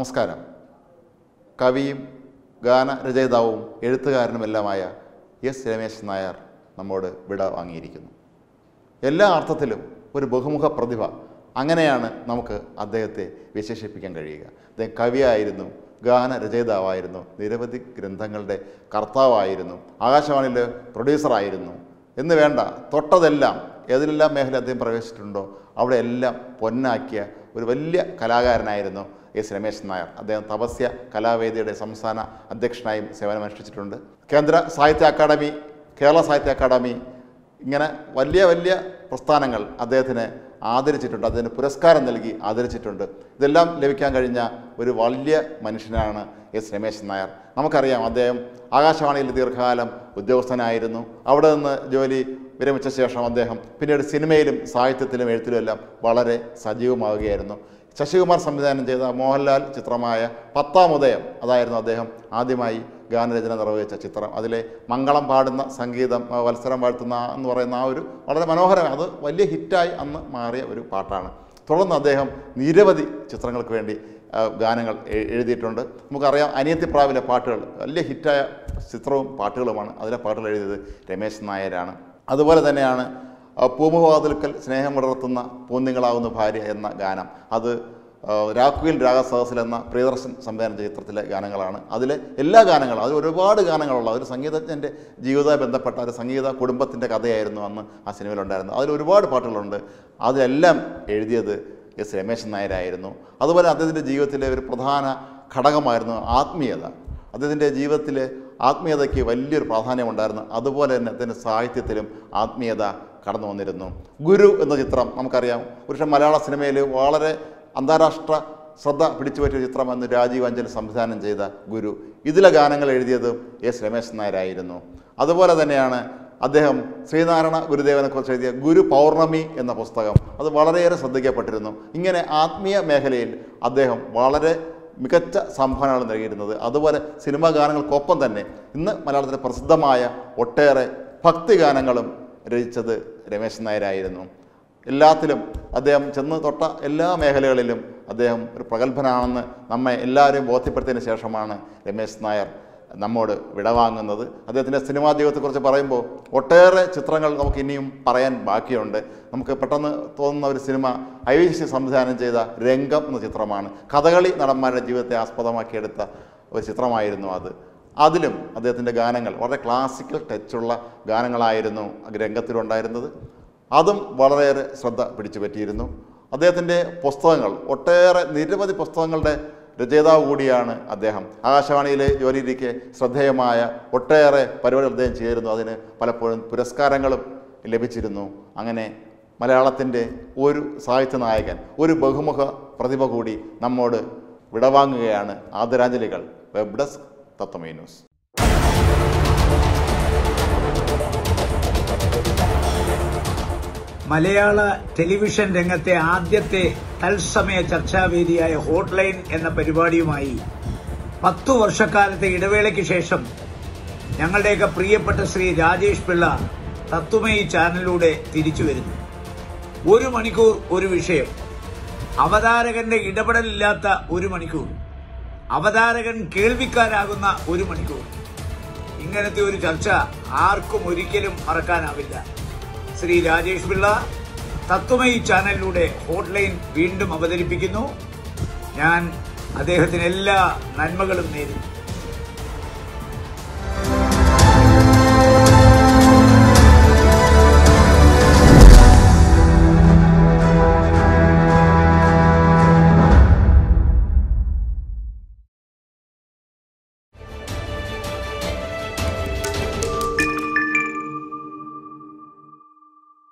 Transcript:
നമസ്കാരം കവിയും ഗാനരചയിതാവും എഴുത്തുകാരനുമെല്ലാമായ എസ് രമേശ് നായർ നമ്മോട് വിട വാങ്ങിയിരിക്കുന്നു എല്ലാ അർത്ഥത്തിലും ഒരു ബഹുമുഖ പ്രതിഭ അങ്ങനെയാണ് നമുക്ക് അദ്ദേഹത്തെ വിശേഷിപ്പിക്കാൻ കഴിയുക അദ്ദേഹം കവിയായിരുന്നു ഗാനരചയിതാവായിരുന്നു നിരവധി ഗ്രന്ഥങ്ങളുടെ കർത്താവായിരുന്നു ആകാശവാണിയിലെ പ്രൊഡ്യൂസറായിരുന്നു എന്ന് വേണ്ട തൊട്ടതെല്ലാം ഏതിലെല്ലാം മേഖല അദ്ദേഹം പ്രവേശിച്ചിട്ടുണ്ടോ അവിടെ എല്ലാം പൊന്നാക്കിയ ഒരു വലിയ കലാകാരനായിരുന്നു എസ് രമേശ് നായർ അദ്ദേഹം തപസ്യ കലാവേദിയുടെ സംസ്ഥാന അധ്യക്ഷനായും സേവനമനുഷ്ഠിച്ചിട്ടുണ്ട് കേന്ദ്ര സാഹിത്യ അക്കാദമി കേരള സാഹിത്യ അക്കാദമി ഇങ്ങനെ വലിയ വലിയ പ്രസ്ഥാനങ്ങൾ അദ്ദേഹത്തിന് ആദരിച്ചിട്ടുണ്ട് അദ്ദേഹത്തിന് പുരസ്കാരം നൽകി ആദരിച്ചിട്ടുണ്ട് ഇതെല്ലാം ലഭിക്കാൻ കഴിഞ്ഞ ഒരു വലിയ മനുഷ്യനാണ് എസ് രമേശൻ നായർ നമുക്കറിയാം അദ്ദേഹം ആകാശവാണിയിൽ ദീർഘകാലം ഉദ്യോഗസ്ഥനായിരുന്നു അവിടെ നിന്ന് ജോലി വിരമിച്ച ശേഷം അദ്ദേഹം പിന്നീട് സിനിമയിലും സാഹിത്യത്തിലും എഴുത്തിലും എല്ലാം വളരെ സജീവമാവുകയായിരുന്നു ശശികുമാർ സംവിധാനം ചെയ്ത മോഹൻലാൽ ചിത്രമായ പത്താം ഉദയം അതായിരുന്നു അദ്ദേഹം ആദ്യമായി ഗാനരചന നിർവഹിച്ച ചിത്രം അതിലെ മംഗളം പാടുന്ന സംഗീതം ആ വത്സരം വാഴ്ത്തുന്ന ആ എന്ന് പറയുന്ന ആ ഒരു വളരെ മനോഹരമായ അത് വലിയ ഹിറ്റായി അന്ന് മാറിയ ഒരു പാട്ടാണ് തുടർന്ന് അദ്ദേഹം നിരവധി ചിത്രങ്ങൾക്ക് വേണ്ടി ആ, ഗാനങ്ങൾ എ- എഴുതിയിട്ടുണ്ട് നമുക്കറിയാം അനിയത്തിപ്രാവിലെ പാട്ടുകൾ വലിയ ഹിറ്റായ ചിത്രവും പാട്ടുകളുമാണ് അതിലെ പാട്ടുകൾ എഴുതിയത് രമേശ് നായരാണ് അതുപോലെ തന്നെയാണ് ആ, പൂമുഖവാതിൽക്കൽ സ്നേഹം വിടർത്തുന്ന പൂന്നിങ്ങളാവുന്ന ഭാര്യ എന്ന ഗാനം അത് ആ, രാക്കുയിൽ രാഗസഹസിൽ എന്ന പ്രിയദർശൻ സംവിധാനം ചെയ്ത ചിത്രത്തിലെ ഗാനങ്ങളാണ് അതിലെ എല്ലാ ഗാനങ്ങളും അതിൽ ഒരുപാട് ഗാനങ്ങളുള്ള ഒരു സംഗീതജ്ഞൻ്റെ ജീവിതവുമായി ബന്ധപ്പെട്ട ഒരു സംഗീത കുടുംബത്തിൻ്റെ കഥയായിരുന്നു അന്ന് ആ സിനിമയിലുണ്ടായിരുന്നത് അതിൽ ഒരുപാട് പാട്ടുകളുണ്ട് അതിലെല്ലാം എഴുതിയത് എസ് രമേശൻ നായരായിരുന്നു അതുപോലെ അദ്ദേഹത്തിൻ്റെ ജീവിതത്തിലെ ഒരു പ്രധാന ഘടകമായിരുന്നു ആത്മീയത അദ്ദേഹത്തിൻ്റെ ജീവിതത്തിലെ ആത്മീയതയ്ക്ക് വലിയൊരു പ്രാധാന്യമുണ്ടായിരുന്നു അതുപോലെ തന്നെ അദ്ദേഹത്തിൻ്റെ സാഹിത്യത്തിലും ആത്മീയത കടന്നു വന്നിരുന്നു ഗുരു എന്ന ചിത്രം നമുക്കറിയാം ഒരു മലയാള സിനിമയിൽ വളരെ അന്താരാഷ്ട്ര ശ്രദ്ധ പിടിച്ചു പറ്റിയ ചിത്രമെന്ന് രാജീവ് അഞ്ചൽ സംവിധാനം ചെയ്ത ഗുരു ഇതിലെ ഗാനങ്ങൾ എഴുതിയത് എസ് രമേശ് നായരായിരുന്നു അതുപോലെ തന്നെയാണ് അദ്ദേഹം ശ്രീനാരായണ ഗുരുദേവനെക്കുറിച്ച് എഴുതിയ ഗുരു പൗർണമി എന്ന പുസ്തകം അത് വളരെയേറെ ശ്രദ്ധിക്കപ്പെട്ടിരുന്നു ഇങ്ങനെ ആത്മീയ മേഖലയിൽ അദ്ദേഹം വളരെ മികച്ച സംഭാവനകൾ നൽകിയിരുന്നത് അതുപോലെ സിനിമാ ഗാനങ്ങൾക്കൊപ്പം തന്നെ ഇന്ന് മലയാളത്തിലെ പ്രസിദ്ധമായ ഒട്ടേറെ ഭക്തിഗാനങ്ങളും രചിച്ചത് രമേശ് നായരായിരുന്നു എല്ലാത്തിലും അദ്ദേഹം ചെന്ന് തൊട്ട എല്ലാ മേഖലകളിലും അദ്ദേഹം ഒരു പ്രഗത്ഭനാണെന്ന് നമ്മെ എല്ലാവരെയും ബോധ്യപ്പെടുത്തിയതിന് ശേഷമാണ് രമേശ് നായർ നമ്മോട് വിടവാങ്ങുന്നത് അദ്ദേഹത്തിൻ്റെ സിനിമാ ജീവിതത്തെക്കുറിച്ച് പറയുമ്പോൾ ഒട്ടേറെ ചിത്രങ്ങൾ നമുക്ക് ഇനിയും പറയാൻ ബാക്കിയുണ്ട് നമുക്ക് പെട്ടെന്ന് തോന്നുന്ന ഒരു സിനിമ ഐ വി സി സംവിധാനം ചെയ്ത രംഗം എന്ന ചിത്രമാണ് കഥകളി നടന്മാരുടെ ജീവിതത്തെ ആസ്പദമാക്കിയെടുത്ത ഒരു ചിത്രമായിരുന്നു അത് അതിലും അദ്ദേഹത്തിൻ്റെ ഗാനങ്ങൾ വളരെ ക്ലാസിക്കൽ ടച്ചുള്ള ഗാനങ്ങളായിരുന്നു രംഗത്തിലുണ്ടായിരുന്നത് അതും വളരെയേറെ ശ്രദ്ധ പിടിച്ചു പറ്റിയിരുന്നു അദ്ദേഹത്തിൻ്റെ പുസ്തകങ്ങൾ ഒട്ടേറെ നിരവധി പുസ്തകങ്ങളുടെ രചയിതാവ് കൂടിയാണ് അദ്ദേഹം ആകാശവാണിയിലെ ജോലിയിലേക്ക് ശ്രദ്ധേയമായ ഒട്ടേറെ പരിപാടികൾ അദ്ദേഹം ചെയ്തിരുന്നു അതിന് പലപ്പോഴും പുരസ്കാരങ്ങളും ലഭിച്ചിരുന്നു അങ്ങനെ മലയാളത്തിൻ്റെ ഒരു സാഹിത്യ നായകൻ ഒരു ബഹുമുഖ പ്രതിഭ കൂടി നമ്മോട് വിടവാങ്ങുകയാണ് ആദരാഞ്ജലികൾ വെബ് ഡെസ്ക് തത്വമേ ന്യൂസ് മലയാള ടെലിവിഷൻ രംഗത്തെ ആദ്യത്തെ തത്സമയ ചർച്ചാവേദിയായ ഹോട്ട്ലൈൻ എന്ന പരിപാടിയുമായി പത്തു വർഷക്കാലത്തെ ഇടവേളയ്ക്ക് ശേഷം ഞങ്ങളുടെയൊക്കെ പ്രിയപ്പെട്ട ശ്രീ രാജേഷ് പിള്ള തത്വമയി ചാനലിലൂടെ തിരിച്ചു വരുന്നു ഒരു മണിക്കൂർ ഒരു വിഷയം അവതാരകന്റെ ഇടപെടലില്ലാത്ത ഒരു മണിക്കൂർ അവതാരകൻ കേൾവിക്കാരാകുന്ന ഒരു മണിക്കൂർ ഇങ്ങനത്തെ ഒരു ചർച്ച ആർക്കും ഒരിക്കലും മറക്കാനാവില്ല ശ്രീ രാജേഷ് പിള്ള തത്വമയി ചാനലിലൂടെ ഹോട്ട്ലൈൻ വീണ്ടും അവതരിപ്പിക്കുന്നു ഞാൻ അദ്ദേഹത്തിന് എല്ലാ നന്മകളും നേരുന്നു